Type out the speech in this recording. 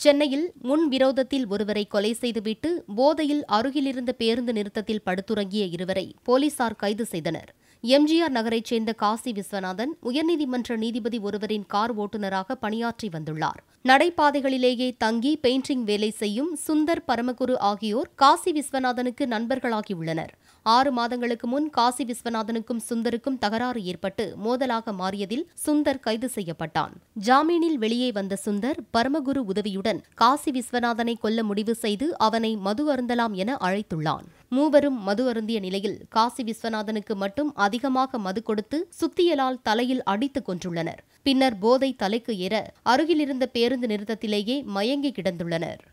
சென்னையில் முன் விரோதத்தில் ஒருவரை கொலை செய்துவிட்டு போதையில் அருகிலிருந்த பேருந்து நிறுத்தத்தில் படுத்துறங்கிய இருவரை போலீசார் கைது செய்தனர் எம்ஜிஆர் நகரைச் சேர்ந்த காசி விஸ்வநாதன் உயர்நீதிமன்ற நீதிபதி ஒருவரின் கார் ஓட்டுநராக பணியாற்றி வந்துள்ளார் நடைபாதைகளிலேயே தங்கி பெயிண்டிங் வேலை செய்யும் சுந்தர் பரமகுரு ஆகியோர் காசி விஸ்வநாதனுக்கு நண்பர்களாகியுள்ளனர் ஆறு மாதங்களுக்கு முன் காசி விஸ்வநாதனுக்கும் சுந்தருக்கும் தகராறு ஏற்பட்டு மோதலாக மாறியதில் சுந்தர் கைது செய்யப்பட்டான் ஜாமீனில் வெளியே வந்த சுந்தர் பரமகுரு உதவியுடன் காசி விஸ்வநாதனை கொல்ல முடிவு செய்து அவனை மது அருந்தலாம் என அழைத்துள்ளான் மூவரும் மது அருந்திய நிலையில் காசி விஸ்வநாதனுக்கு மட்டும் அதிகமாக மது கொடுத்து சுத்தியலால் தலையில் அடித்துக் கொன்றுள்ளனர் பின்னர் போதை தலைக்கு ஏற அருகிலிருந்த பேருந்து நிறுத்தத்திலேயே மயங்கி கிடந்துள்ளனர்